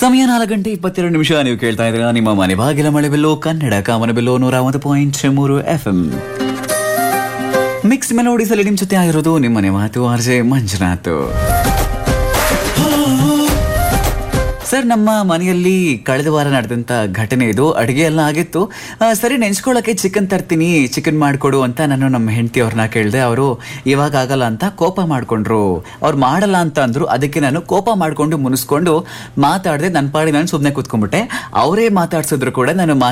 ಸಮಯ ನಾಲ್ಕು ಗಂಟೆ ಇಪ್ಪತ್ತೆರಡು ನಿಮಿಷ ನೀವು ಕೇಳ್ತಾ ಇದ್ದೀರಾ ನಿಮ್ಮ ಮನೆ ಬಾಗಿಲ ಮಳೆ ಬಿಲ್ಲು ಕನ್ನಡ ಕಾಮನ ಬಿಲ್ಲು ನೂರ ಒಂದು ಪಾಯಿಂಟ್ ಮೂರು ಎಫ್ ಎಂ ಮಿಕ್ಸ್ ಮೆಲೋಡಿಸಲ್ಲಿ ನಿಮ್ ಜೊತೆ ಆಗಿರೋದು ನಿಮ್ಮನೆ ಮಾತು ಆರ್ಜೆ ಮಂಜುನಾಥ್ ಸರ್ ನಮ್ಮ ಮನೆಯಲ್ಲಿ ಕಳೆದ ವಾರ ನಡೆದಂತ ಘಟನೆ ಇದು ಅಡುಗೆ ಎಲ್ಲ ಆಗಿತ್ತು ಆ, ಸರಿ ನೆಂಚ್ಕೊಳ್ಳೋಕೆ ಚಿಕನ್ ತರ್ತೀನಿ ಚಿಕನ್ ಮಾಡಿಕೊಡು ಅಂತ ನಾನು ನಮ್ಮ ಹೆಂಡತಿ ಅವ್ರನ್ನ ಕೇಳಿದೆ ಅವರು ಇವಾಗ ಆಗಲ್ಲ ಅಂತ ಕೋಪ ಮಾಡ್ಕೊಂಡ್ರು ಅವ್ರು ಮಾಡಲ್ಲ ಅಂತ ಅಂದ್ರು ಅದಕ್ಕೆ ನಾನು ಕೋಪ ಮಾಡ್ಕೊಂಡು ಮುನಿಸ್ಕೊಂಡು ಮಾತಾಡದೆ ನನ್ನ ಪಾಡಿ ನಾನು ಸುಮ್ಮನೆ ಕೂತ್ಕೊಂಡ್ಬಿಟ್ಟೆ ಅವರೇ ಮಾತಾಡ್ಸಿದ್ರು ಕೂಡ ನಾನು